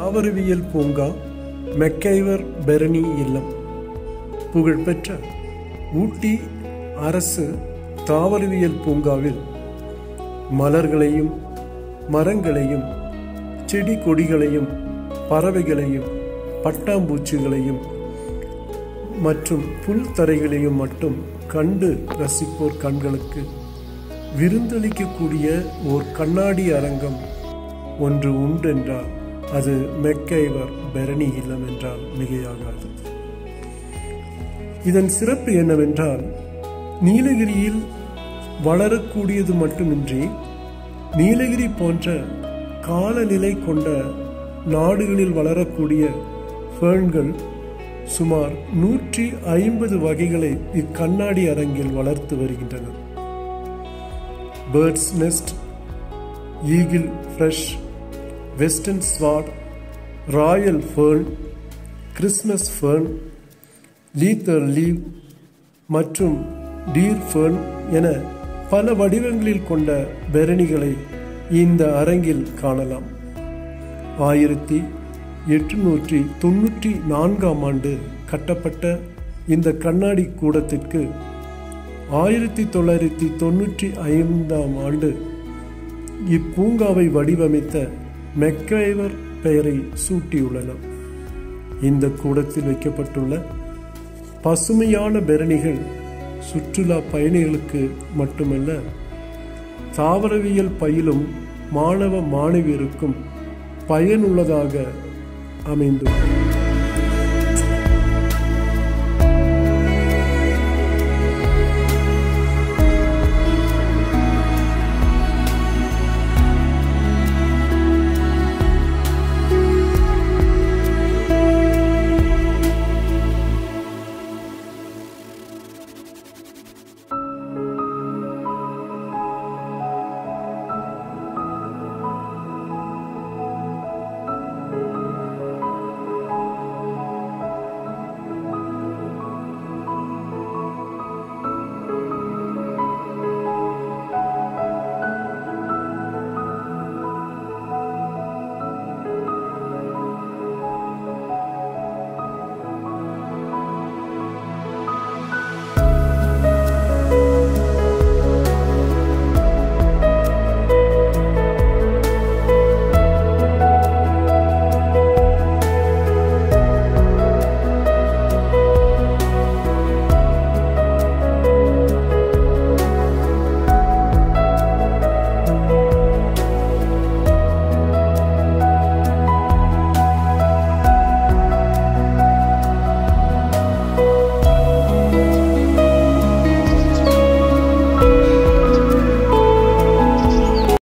தாவரவியல் பூங்கா மெக்கைவர் பெரணி இல்லம் புகழ்பெற்ற ஊட்டி அரசு தாவரவியல் பூங்காவில் மலர்களையும் மரங்களையும் செடி கொடிகளையும் பறவைகளையும் பட்டாம்பூச்சிகளையும் மற்றும் புல் தரைகளையும் மட்டும் கண்டு ரசிப்போர் கண்களுக்கு விருந்தளிக்கக்கூடிய ஓர் கண்ணாடி அரங்கம் ஒன்று உண்டென்றால் அது மெக்கைவர் பெரணி இல்லம் என்றால் மிகையாகாது இதன் சிறப்பு என்னவென்றால் நீலகிரியில் வளரக்கூடியது மட்டுமின்றி நீலகிரி போன்ற காலநிலை கொண்ட நாடுகளில் வளரக்கூடிய ஃபேர்ன்கள் சுமார் நூற்றி ஐம்பது வகைகளை இக்கண்ணாடி அரங்கில் வளர்த்து வருகின்றனர் birds nest eagle fresh western sword royal fern Christmas fern leather leaf மற்றும் டீர் ஃபேர்ன் என பல வடிவங்களில் கொண்ட பெரணிகளை இந்த அரங்கில் காணலாம் ஆயிரத்தி எட்டுநூற்றி தொண்ணூற்றி நான்காம் ஆண்டு கட்டப்பட்ட இந்த கண்ணாடி கூடத்திற்கு ஆயிரத்தி தொள்ளாயிரத்தி தொண்ணூற்றி ஐந்தாம் ஆண்டு இப்பூங்காவை வடிவமைத்த மெக்கைவர் பெயரை சூட்டியுள்ளன இந்த கூடத்தில் வைக்கப்பட்டுள்ள பசுமையான பெரணிகள் சுற்றுலா பயணிகளுக்கு மட்டுமல்ல தாவரவியல் பயிலும் மாணவ மாணவியருக்கும் பயனுள்ளதாக அமைந்துள்ளது